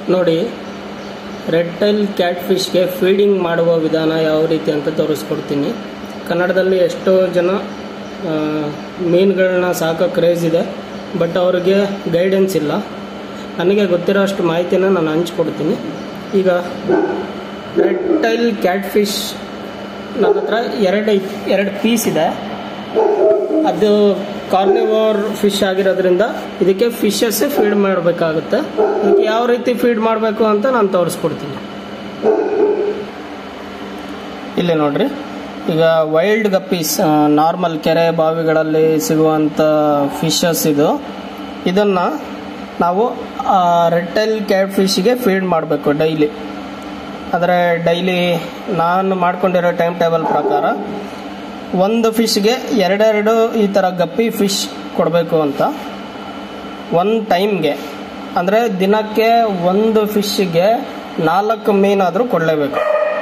ನೋಡಿ red tail cat ಫಿಶ್ಗೆ feeding ಮಾಡುವ ವಿಧಾನ ಯಾವ ರೀತಿ ಅಂತ ತೋರಿಸ್ಕೊಡ್ತೀನಿ ಕನ್ನಡದಲ್ಲಿ ಎಷ್ಟೋ ಜನ ಆ, ಮೀನುಗಳನ್ನ ಸಾಕೋ ಕ್ರೇಜ್ ಇದೆ ಬಟ್ ಅವ್ರಿಗೆ ಗೈಡೆನ್ಸ್ ಇಲ್ಲ ನನಗೆ ಗೊತ್ತಿರೋ ಅಷ್ಟು ಮಾಹಿತಿನ ನಾನು ಹಂಚ್ಕೊಡ್ತೀನಿ ಈಗ ರೆಡ್ ಟೈಲ್ ಕ್ಯಾಟ್ ಫಿಶ್ ನನ್ನ ಹತ್ರ ಎರಡು ಐತ್- ಎರಡು ಪೀಸ್ ಇದೆ ಅದು ಕಾರ್ನಿವೋರ್ ಫಿಶ್ ಆಗಿರೋದ್ರಿಂದ ಇದಕ್ಕೆ ಫಿಶಸ್ ಫೀಡ್ ಮಾಡಬೇಕಾಗುತ್ತೆ ಇದಕ್ಕೆ ಯಾವ ರೀತಿ ಫೀಡ್ ಮಾಡಬೇಕು ಅಂತ ನಾನು ತೋರಿಸ್ಕೊಡ್ತೀನಿ ಇಲ್ಲಿ ನೋಡ್ರಿ ಈಗ ವೈಲ್ಡ್ ಗಪ್ಪೀಸ್ ನಾರ್ಮಲ್ ಕೆರೆ ಬಾವಿಗಳಲ್ಲಿ ಸಿಗುವಂಥ ಫಿಶಸ್ ಇದು ಇದನ್ನು ನಾವು ರೆಡ್ ಟೈಲ್ ಕ್ಯಾಟ್ ಫಿಶ್ಗೆ ಫೀಡ್ ಮಾಡಬೇಕು ಡೈಲಿ ಆದರೆ ಡೈಲಿ ನಾನು ಮಾಡ್ಕೊಂಡಿರೋ ಟೈಮ್ ಟೇಬಲ್ ಪ್ರಕಾರ ಒಂದು ಫಿಶ್ಗೆ ಎರಡೆರಡು ಈ ಥರ ಗಪ್ಪಿ ಫಿಶ್ ಕೊಡಬೇಕು ಅಂತ ಒಂದು ಟೈಮ್ಗೆ ಅಂದರೆ ದಿನಕ್ಕೆ ಒಂದು ಫಿಶ್ಗೆ ನಾಲ್ಕು ಮೀನಾದರೂ ಕೊಡಲೇಬೇಕು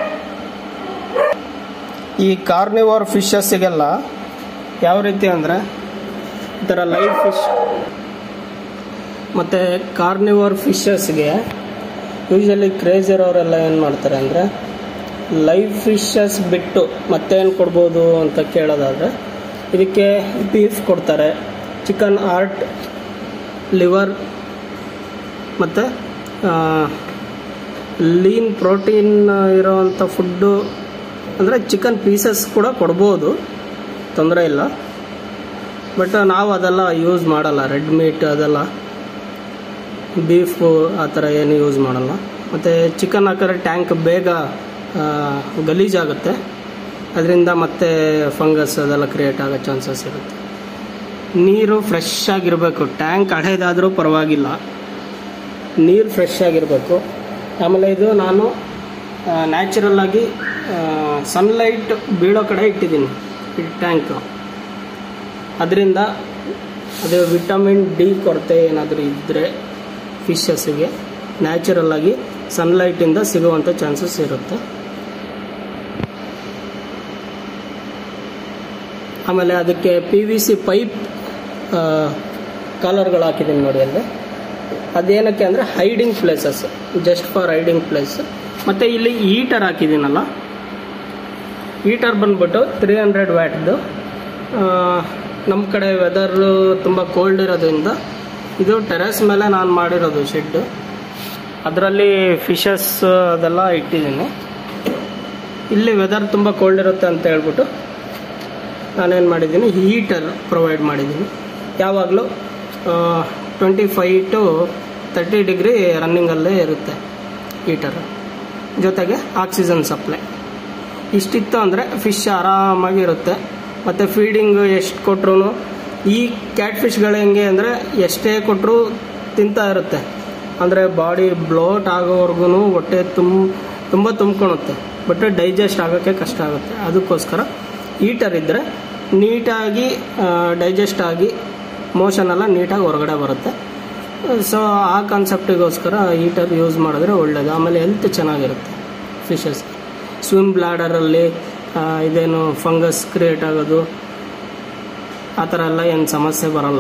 ಈ ಕಾರ್ನಿವೋರ್ ಫಿಶಸ್ಸಿಗೆಲ್ಲ ಯಾವ ರೀತಿ ಅಂದರೆ ಈ ಥರ ಲೈವ್ ಫಿಶ್ ಮತ್ತು ಕಾರ್ನಿವೋರ್ ಫಿಶಸ್ಗೆ ಯೂಶಲಿ ಕ್ರೇಜ್ ಇರೋರೆಲ್ಲ ಏನು ಮಾಡ್ತಾರೆ ಅಂದರೆ ಲೈವ್ ಫಿಶಸ್ ಬಿಟ್ಟು ಮತ್ತೇನು ಕೊಡ್ಬೋದು ಅಂತ ಕೇಳೋದಾದರೆ ಇದಕ್ಕೆ ಬೀಫ್ ಕೊಡ್ತಾರೆ ಚಿಕನ್ ಆರ್ಟ್ ಲಿವರ್ ಮತ್ತು ಲೀನ್ ಪ್ರೋಟೀನ್ ಇರೋವಂಥ ಫುಡ್ಡು ಅಂದರೆ ಚಿಕನ್ ಪೀಸಸ್ ಕೂಡ ಕೊಡ್ಬೋದು ತೊಂದರೆ ಇಲ್ಲ ಬಟ್ ನಾವು ಅದೆಲ್ಲ ಯೂಸ್ ಮಾಡಲ್ಲ ರೆಡ್ ಮೀಟ್ ಅದೆಲ್ಲ ಬೀಫು ಆ ಥರ ಏನು ಯೂಸ್ ಮಾಡಲ್ಲ ಮತ್ತು ಚಿಕನ್ ಹಾಕಿದ್ರೆ ಟ್ಯಾಂಕ್ ಬೇಗ ಆ, ಗಲೀಜಾಗುತ್ತೆ ಅದರಿಂದ ಮತ್ತೆ ಫಂಗಸ್ ಅದೆಲ್ಲ ಕ್ರಿಯೇಟ್ ಆಗೋ ಚಾನ್ಸಸ್ ಇರುತ್ತೆ ನೀರು ಫ್ರೆಶ್ ಆಗಿರಬೇಕು ಟ್ಯಾಂಕ್ ಹಳೇದಾದರೂ ಪರವಾಗಿಲ್ಲ ನೀರು ಫ್ರೆಶ್ ಆಗಿರಬೇಕು ಆಮೇಲೆ ಇದು ನಾನು ನ್ಯಾಚುರಲ್ ಆಗಿ ಸನ್ಲೈಟ್ ಬೀಳೋ ಕಡೆ ಇಟ್ಟಿದ್ದೀನಿ ಈ ಟ್ಯಾಂಕು ಅದರಿಂದ ಅದು ವಿಟಮಿನ್ ಡಿ ಕೊರತೆ ಏನಾದರೂ ಇದ್ದರೆ ಫಿಶಸ್ಸಿಗೆ ನ್ಯಾಚುರಲ್ ಆಗಿ ಸನ್ಲೈಟಿಂದ ಸಿಗುವಂಥ ಚಾನ್ಸಸ್ ಇರುತ್ತೆ ಆಮೇಲೆ ಅದಕ್ಕೆ ಪಿ ವಿ ಸಿ ಪೈಪ್ ಕಾಲರ್ಗಳು ಹಾಕಿದ್ದೀನಿ ನೋಡಿ ಅಲ್ಲಿ ಅದೇನಕ್ಕೆ ಅಂದರೆ hiding places just for hiding place ಮತ್ತು ಇಲ್ಲಿ ಈಟರ್ ಹಾಕಿದ್ದೀನಲ್ಲ ಈಟರ್ ಬಂದ್ಬಿಟ್ಟು ತ್ರೀ ಹಂಡ್ರೆಡ್ ವ್ಯಾಟ್ದು ನಮ್ಮ ಕಡೆ ವೆದರು ತುಂಬ ಕೋಲ್ಡ್ ಇರೋದ್ರಿಂದ ಇದು ಟೆರೆಸ್ ಮೇಲೆ ನಾನು ಮಾಡಿರೋದು ಶೆಡ್ಡು ಅದರಲ್ಲಿ ಫಿಶಸ್ ಅದೆಲ್ಲ ಇಟ್ಟಿದ್ದೀನಿ ಇಲ್ಲಿ ವೆದರ್ ತುಂಬ ಕೋಲ್ಡ್ ಇರುತ್ತೆ ಅಂತ ಹೇಳ್ಬಿಟ್ಟು ನಾನೇನು ಮಾಡಿದ್ದೀನಿ ಹೀಟರ್ ಪ್ರೊವೈಡ್ ಮಾಡಿದ್ದೀನಿ ಯಾವಾಗಲೂ twenty five to thirty degree ರನ್ನಿಂಗಲ್ಲೇ ಇರುತ್ತೆ ಹೀಟರ್ ಜೊತೆಗೆ ಆಕ್ಸಿಜನ್ ಸಪ್ಲೈ ಇಷ್ಟಿತ್ತು ಅಂದರೆ ಫಿಶ್ ಆರಾಮಾಗಿ ಇರುತ್ತೆ ಮತ್ತು ಫೀಡಿಂಗ್ ಎಷ್ಟು ಕೊಟ್ರು ಈ ಕ್ಯಾಟ್ ಫಿಶ್ಗಳು ಹೆಂಗೆ ಅಂದರೆ ಎಷ್ಟೇ ಕೊಟ್ಟರು ತಿಂತಾ ಇರುತ್ತೆ ಅಂದರೆ ಬಾಡಿ ಬ್ಲೋಟ್ ಆಗೋವರೆಗೂ ಹೊಟ್ಟೆ ತುಂಬ ತುಂಬ ತುಂಬ್ಕೊಳುತ್ತೆ ಬಟ್ ಡೈಜೆಸ್ಟ್ ಆಗೋಕ್ಕೆ ಕಷ್ಟ ಆಗುತ್ತೆ ಅದಕ್ಕೋಸ್ಕರ ಹೀಟರ್ ಇದ್ದರೆ ನೀಟಾಗಿ ಡೈಜೆಸ್ಟ್ ಆಗಿ ಮೋಷನ್ ಎಲ್ಲ ನೀಟಾಗಿ ಹೊರಗಡೆ ಬರುತ್ತೆ ಸೊ ಆ ಕಾನ್ಸೆಪ್ಟಿಗೋಸ್ಕರ ಹೀಟರ್ ಯೂಸ್ ಮಾಡಿದ್ರೆ ಒಳ್ಳೆಯದು ಆಮೇಲೆ ಹೆಲ್ತ್ ಚೆನ್ನಾಗಿರುತ್ತೆ ಫಿಶಸ್ ಸ್ವಿಮ್ ಬ್ಲಾಡರಲ್ಲಿ ಇದೇನು ಫಂಗಸ್ ಕ್ರಿಯೇಟ್ ಆಗೋದು ಆ ಥರ ಎಲ್ಲ ಏನು ಸಮಸ್ಯೆ ಬರಲ್ಲ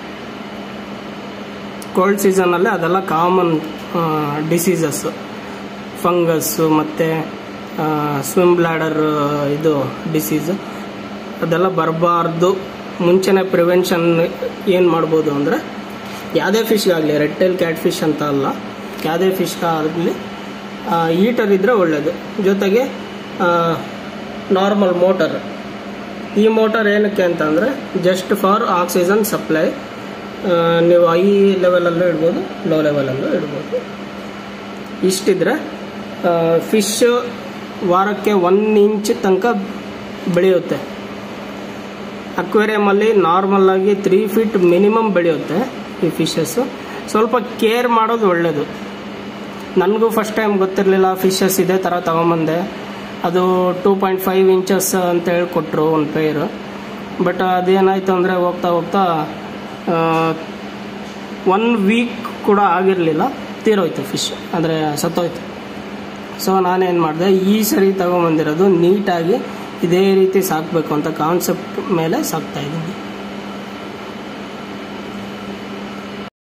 ಕೋಲ್ಡ್ ಸೀಸನಲ್ಲಿ ಅದೆಲ್ಲ ಕಾಮನ್ ಡಿಸೀಸಸ್ಸು ಫಂಗಸ್ಸು ಮತ್ತು ಸ್ವಿಮ್ ಬ್ಲಾಡರ್ ಇದು ಡಿಸೀಸು ಅದೆಲ್ಲ ಬರಬಾರ್ದು ಮುಂಚೆನೇ ಪ್ರಿವೆನ್ಷನ್ ಏನು ಮಾಡ್ಬೋದು ಅಂದರೆ ಯಾವುದೇ ಫಿಶ್ಗಾಗಲಿ ರೆಡ್ ಟೈಲ್ ಕ್ಯಾಟ್ ಫಿಶ್ ಅಂತ ಅಲ್ಲ ಯಾವುದೇ ಫಿಶ್ಗಾಗಲಿ ಹೀಟರ್ ಇದ್ದರೆ ಒಳ್ಳೆಯದು ಜೊತೆಗೆ ನಾರ್ಮಲ್ ಮೋಟರ್ ಈ ಮೋಟರ್ ಏನಕ್ಕೆ ಅಂತಂದರೆ ಜಸ್ಟ್ ಫಾರ್ ಆಕ್ಸಿಜನ್ ಸಪ್ಲೈ ನೀವು ಹೈ ಲೆವೆಲಲ್ಲೂ ಇಡ್ಬೋದು ಲೋ ಲೆವೆಲಲ್ಲೂ ಇಡ್ಬೋದು ಇಷ್ಟಿದ್ರೆ ಫಿಶ್ ವಾರಕ್ಕೆ ಒನ್ ಇಂಚ್ ತನಕ ಬೆಳೆಯುತ್ತೆ ಅಕ್ವೇರಿಯಮಲ್ಲಿ ನಾರ್ಮಲ್ ಆಗಿ ತ್ರೀ ಫೀಟ್ ಮಿನಿಮಮ್ ಬೆಳೆಯುತ್ತೆ ಈ ಫಿಶಸ್ಸು ಸ್ವಲ್ಪ ಕೇರ್ ಮಾಡೋದು ಒಳ್ಳೆಯದು ನನಗೂ ಫಸ್ಟ್ ಟೈಮ್ ಗೊತ್ತಿರಲಿಲ್ಲ ಫಿಶಸ್ ಇದೇ ಥರ ತೊಗೊಂಬಂದೆ ಅದು ಟೂ ಪಾಯಿಂಟ್ ಫೈವ್ ಇಂಚಸ್ ಅಂತ ಹೇಳಿ ಕೊಟ್ಟರು ಒಂದು ಪೇರು ಬಟ್ ಅದೇನಾಯಿತು ಅಂದರೆ ಹೋಗ್ತಾ ಹೋಗ್ತಾ ಒನ್ ವೀಕ್ ಕೂಡ ಆಗಿರಲಿಲ್ಲ ತೀರೋಯ್ತು ಫಿಶ್ ಅಂದರೆ ಸತ್ತೋಯ್ತು ಸೊ ನಾನೇನು ಮಾಡಿದೆ ಈ ಸರಿ ತಗೊಂಬಂದಿರೋದು ನೀಟಾಗಿ ಇದೇ ರೀತಿ ಸಾಕಬೇಕು ಅಂತ ಕಾನ್ಸೆಪ್ಟ್ ಮೇಲೆ ಸಾಕ್ತಾ ಇದ್ದೀನಿ